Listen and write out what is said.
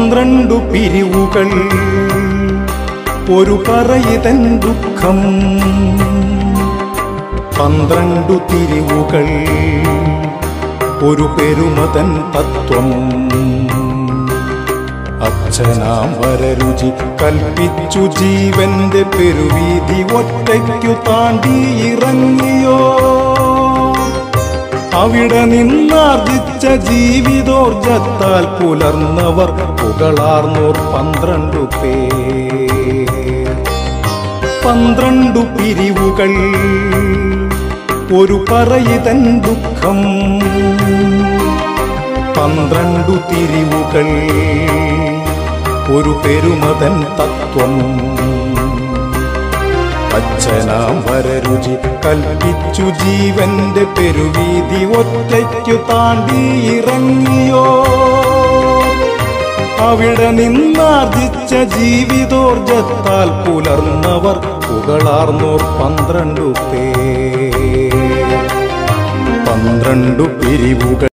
പന്ത്രണ്ടു പിരിവുകൾ ഒരു പറയിതൻ ദുഃഖം പന്ത്രണ്ടു തിരിവുകൾ ഒരു പെരുമതൻ തത്വം അച്ഛനാം വരരുചി കൽപ്പിച്ചു ജീവന്റെ പെരുവീതി ഒറ്റയ്ക്കു താണ്ടി ഇറങ്ങിയോ അവിടെ നിന്നാർജിച്ച ജീവിതോർജത്താൽ പുലർന്നവർ പുകളാർന്നോർ പന്ത്രണ്ടു പേർ പന്ത്രണ്ടു പിരിവുകൾ ഒരു പറയിതൻ ദുഃഖം പന്ത്രണ്ടു തിരിവുകൾ ഒരു പെരുമതൻ തത്വം അച്ഛനാം വരരുചി കൽപ്പിച്ചു ജീവന്റെ പെരുവീതി ഒറ്റയ്ക്കു താണ്ടി ഇറങ്ങിയോ അവിടെ നിന്നാർജിച്ച ജീവിതോർജത്താൽ പുലർന്നവർ പുകളാർന്നോർ പന്ത്രണ്ടു പേർ പന്ത്രണ്ടു പിരിവുകൾ